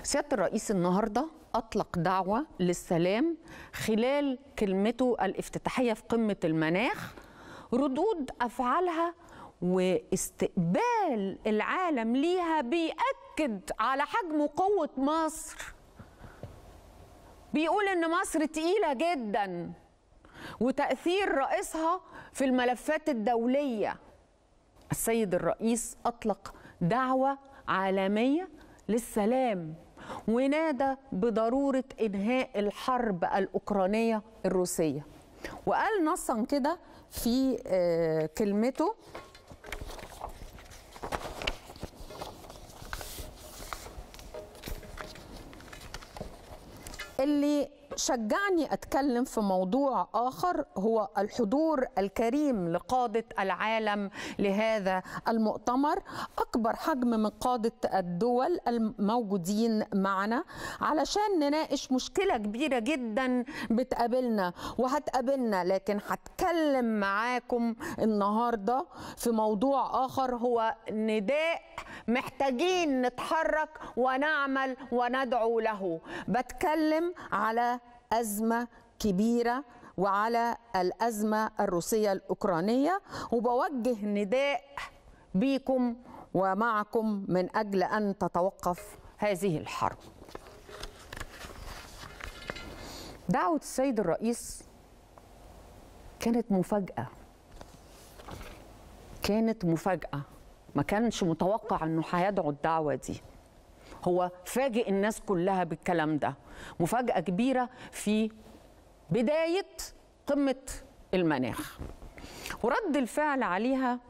سياده الرئيس النهارده اطلق دعوه للسلام خلال كلمته الافتتاحيه في قمه المناخ ردود افعالها واستقبال العالم ليها بيأكد على حجم وقوه مصر بيقول ان مصر تقيله جدا وتاثير رئيسها في الملفات الدوليه السيد الرئيس اطلق دعوه عالميه للسلام ونادى بضروره انهاء الحرب الاوكرانيه الروسيه وقال نصا كده في آه، كلمته اللي شجعني اتكلم في موضوع اخر هو الحضور الكريم لقاده العالم لهذا المؤتمر اكبر حجم من قاده الدول الموجودين معنا علشان نناقش مشكله كبيره جدا بتقابلنا وهتقابلنا لكن هتكلم معاكم النهارده في موضوع اخر هو نداء محتاجين نتحرك ونعمل وندعو له بتكلم على أزمة كبيرة وعلى الأزمة الروسية الأوكرانية وبوجه نداء بيكم ومعكم من أجل أن تتوقف هذه الحرب دعوة السيد الرئيس كانت مفاجأة كانت مفاجأة ما كانش متوقع انه هيدعو الدعوة دي هو فاجئ الناس كلها بالكلام ده مفاجأة كبيرة في بداية قمة المناخ ورد الفعل عليها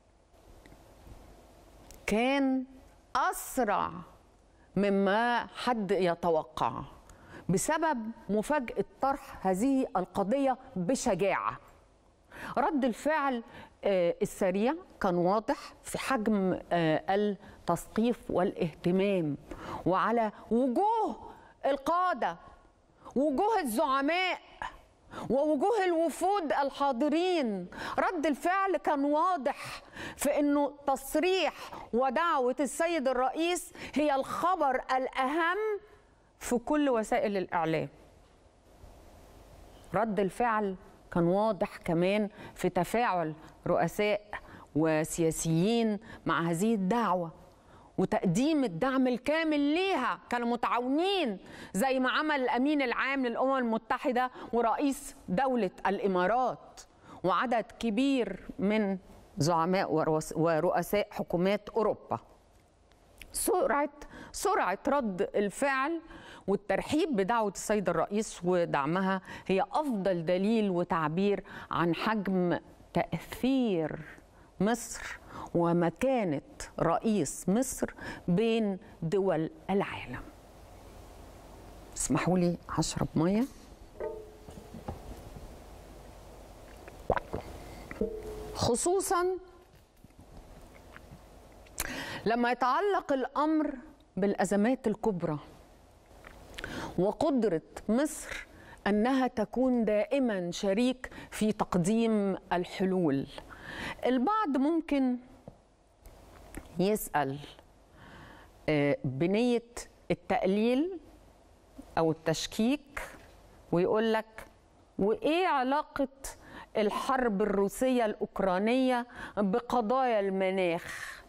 كان أسرع مما حد يتوقع بسبب مفاجأة طرح هذه القضية بشجاعة رد الفعل آه، السريع كان واضح في حجم آه، التثقيف والاهتمام وعلى وجوه القادة وجوه الزعماء ووجوه الوفود الحاضرين رد الفعل كان واضح في انه تصريح ودعوه السيد الرئيس هي الخبر الاهم في كل وسائل الاعلام رد الفعل كان واضح كمان في تفاعل رؤساء وسياسيين مع هذه الدعوه وتقديم الدعم الكامل ليها كانوا متعاونين زي ما عمل الامين العام للامم المتحده ورئيس دوله الامارات وعدد كبير من زعماء ورؤس- ورؤساء حكومات اوروبا سرعه سرعه رد الفعل والترحيب بدعوه السيد الرئيس ودعمها هي افضل دليل وتعبير عن حجم تاثير مصر ومكانه رئيس مصر بين دول العالم اسمحوا لي هشرب ميه خصوصا لما يتعلق الامر بالازمات الكبرى وقدره مصر انها تكون دائما شريك في تقديم الحلول البعض ممكن يسال آه، بنيه التقليل او التشكيك ويقول لك وايه علاقه الحرب الروسيه الاوكرانيه بقضايا المناخ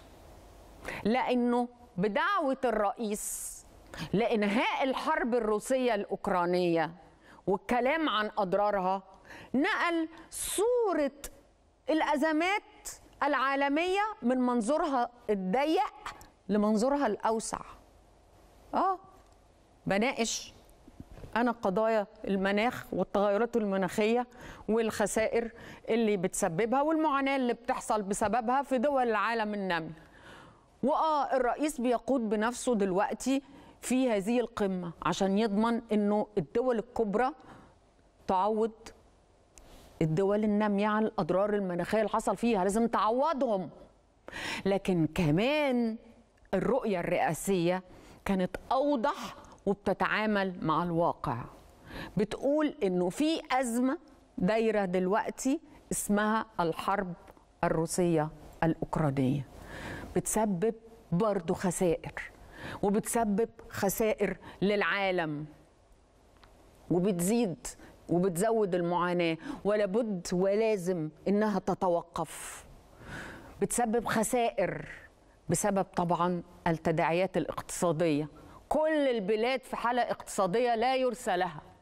لانه بدعوه الرئيس لانهاء الحرب الروسيه الاوكرانيه والكلام عن اضرارها نقل صوره الازمات العالميه من منظورها الضيق لمنظورها الاوسع اه بناقش انا قضايا المناخ والتغيرات المناخيه والخسائر اللي بتسببها والمعاناه اللي بتحصل بسببها في دول العالم النامي واه الرئيس بيقود بنفسه دلوقتي في هذه القمه عشان يضمن انه الدول الكبرى تعوض الدول الناميه عن الاضرار المناخيه اللي حصل فيها لازم تعوضهم لكن كمان الرؤيه الرئاسيه كانت اوضح وبتتعامل مع الواقع بتقول انه في ازمه دايره دلوقتي اسمها الحرب الروسيه الاوكرانيه بتسبب برضه خسائر وبتسبب خسائر للعالم وبتزيد وبتزود المعاناه ولا بد ولازم انها تتوقف بتسبب خسائر بسبب طبعا التداعيات الاقتصاديه كل البلاد في حاله اقتصاديه لا يرثى لها